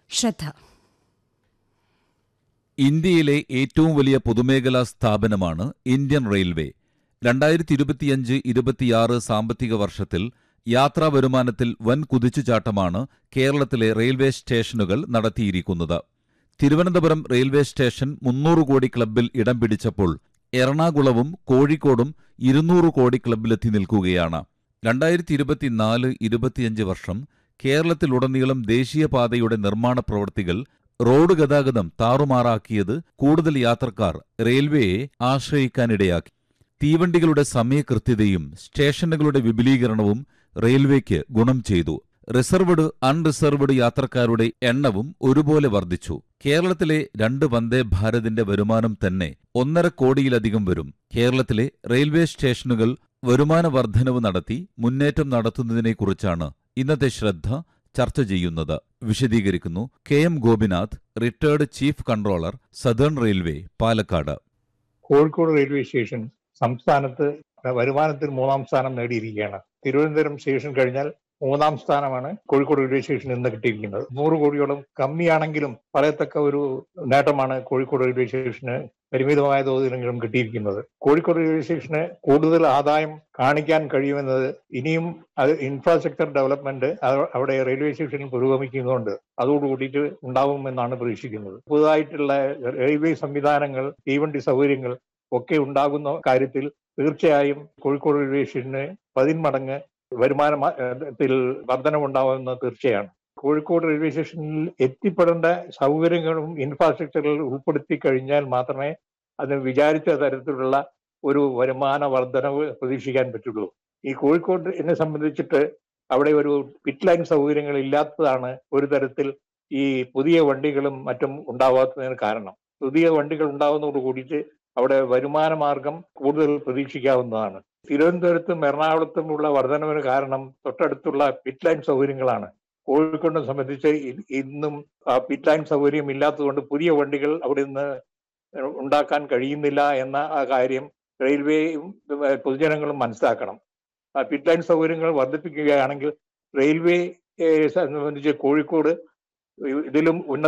ശ്രദ്ധ ഇന്ത്യയിലെ ഏറ്റവും വലിയ പൊതുമേഖലാ സ്ഥാപനമാണ് ഇന്ത്യൻ റെയിൽവേ രണ്ടായിരത്തി ഇരുപത്തിയഞ്ച് ഇരുപത്തിയാറ് സാമ്പത്തിക വർഷത്തിൽ യാത്രാ വരുമാനത്തിൽ വൻ കുതിച്ചുചാട്ടമാണ് കേരളത്തിലെ റെയിൽവേ സ്റ്റേഷനുകൾ നടത്തിയിരിക്കുന്നത് തിരുവനന്തപുരം റെയിൽവേ സ്റ്റേഷൻ മുന്നൂറ് കോടി ക്ലബ്ബിൽ ഇടം പിടിച്ചപ്പോൾ എറണാകുളവും കോഴിക്കോടും ഇരുന്നൂറ് കോടി ക്ലബ്ബിലെത്തി നിൽക്കുകയാണ് രണ്ടായിരത്തി ഇരുപത്തിനാല് ഇരുപത്തിയഞ്ച് വർഷം കേരളത്തിലുടനീളം ദേശീയപാതയുടെ നിർമ്മാണ പ്രവൃത്തികൾ റോഡ് ഗതാഗതം താറുമാറാക്കിയത് കൂടുതൽ യാത്രക്കാർ റെയിൽവേയെ ആശ്രയിക്കാനിടയാക്കി തീവണ്ടികളുടെ സമയകൃത്യതയും സ്റ്റേഷനുകളുടെ വിപുലീകരണവും റെയിൽവേക്ക് ഗുണം ചെയ്തു റിസർവ്ഡ് അൺറിസർവ്ഡ് യാത്രക്കാരുടെ എണ്ണവും ഒരുപോലെ വർദ്ധിച്ചു കേരളത്തിലെ രണ്ട് വന്ദേ ഭാരതിന്റെ വരുമാനം തന്നെ ഒന്നര കോടിയിലധികം വരും കേരളത്തിലെ റെയിൽവേ സ്റ്റേഷനുകൾ വരുമാന വർധനവ് നടത്തി മുന്നേറ്റം നടത്തുന്നതിനെക്കുറിച്ചാണ് ഇന്നത്തെ ശ്രദ്ധ ചർച്ച ചെയ്യുന്നത് വിശദീകരിക്കുന്നു K M Gopinath retired chief controller southern railway Palakkad Kozhikode railway station സംസ്ഥാനത്ത് വരുമാനത്തിൽ മൂന്നാം സ്ഥാനം നേടിയിരിക്കുകയാണ് തിരുവനന്തപുരം സ്റ്റേഷൻ കഴിഞ്ഞാൽ മൂന്നാം സ്ഥാനമാണ് കോഴിക്കോട് റെയിൽവേ സ്റ്റേഷൻ ഇന്ന് കിട്ടിയിരിക്കുന്നത് നൂറ് കോടിയോളം കമ്മിയാണെങ്കിലും പറയത്തക്ക ഒരു നേട്ടമാണ് കോഴിക്കോട് റെയിൽവേ സ്റ്റേഷന് പരിമിതമായ തോതിലെങ്കിലും കിട്ടിയിരിക്കുന്നത് കോഴിക്കോട് റെയിൽവേ സ്റ്റേഷന് കൂടുതൽ ആദായം കാണിക്കാൻ കഴിയുമെന്നത് ഇനിയും അത് ഇൻഫ്രാസ്ട്രക്ചർ ഡെവലപ്മെന്റ് അവിടെ റെയിൽവേ സ്റ്റേഷനിൽ പുരോഗമിക്കുന്നതുകൊണ്ട് അതോടുകൂടിയിട്ട് ഉണ്ടാവുമെന്നാണ് പ്രതീക്ഷിക്കുന്നത് പുതുതായിട്ടുള്ള റെയിൽവേ സംവിധാനങ്ങൾ തീവണ്ടി സൗകര്യങ്ങൾ ഒക്കെ ഉണ്ടാകുന്ന കാര്യത്തിൽ തീർച്ചയായും കോഴിക്കോട് റെയിൽവേ സ്റ്റേഷന് പതിന്മടങ്ങ് വരുമാനത്തിൽ വർധനമുണ്ടാവുമെന്ന് തീർച്ചയാണ് കോഴിക്കോട് റെയിൽവേ സ്റ്റേഷനിൽ എത്തിപ്പെടേണ്ട സൗകര്യങ്ങളും ഇൻഫ്രാസ്ട്രക്ചറുകൾ ഉൾപ്പെടുത്തി കഴിഞ്ഞാൽ മാത്രമേ അത് വിചാരിച്ച തരത്തിലുള്ള ഒരു വരുമാന വർധനവ് പ്രതീക്ഷിക്കാൻ പറ്റുള്ളൂ ഈ കോഴിക്കോട് എന്നെ സംബന്ധിച്ചിട്ട് അവിടെ ഒരു പിറ്റ് ലൈൻ സൗകര്യങ്ങൾ ഇല്ലാത്തതാണ് ഒരു തരത്തിൽ ഈ പുതിയ വണ്ടികളും മറ്റും ഉണ്ടാവാത്തതിന് കാരണം പുതിയ വണ്ടികൾ ഉണ്ടാവുന്നതോട് കൂടിയിട്ട് അവിടെ വരുമാന മാർഗം കൂടുതൽ പ്രതീക്ഷിക്കാവുന്നതാണ് തിരുവനന്തപുരത്തും എറണാകുളത്തുമുള്ള വർധനവിന് കാരണം തൊട്ടടുത്തുള്ള പിറ്റ് ലൈൻ സൗകര്യങ്ങളാണ് കോഴിക്കോടിനെ സംബന്ധിച്ച് ഇന്നും പിറ്റ് ലൈൻ സൗകര്യം ഇല്ലാത്തതുകൊണ്ട് പുതിയ വണ്ടികൾ അവിടെ നിന്ന് ഉണ്ടാക്കാൻ കഴിയുന്നില്ല എന്ന ആ കാര്യം റെയിൽവേയും പൊതുജനങ്ങളും മനസ്സിലാക്കണം പിറ്റ് ലൈൻ സൗകര്യങ്ങൾ വർദ്ധിപ്പിക്കുകയാണെങ്കിൽ റെയിൽവേ സംബന്ധിച്ച് കോഴിക്കോട് ഇതിലും ഉന്നത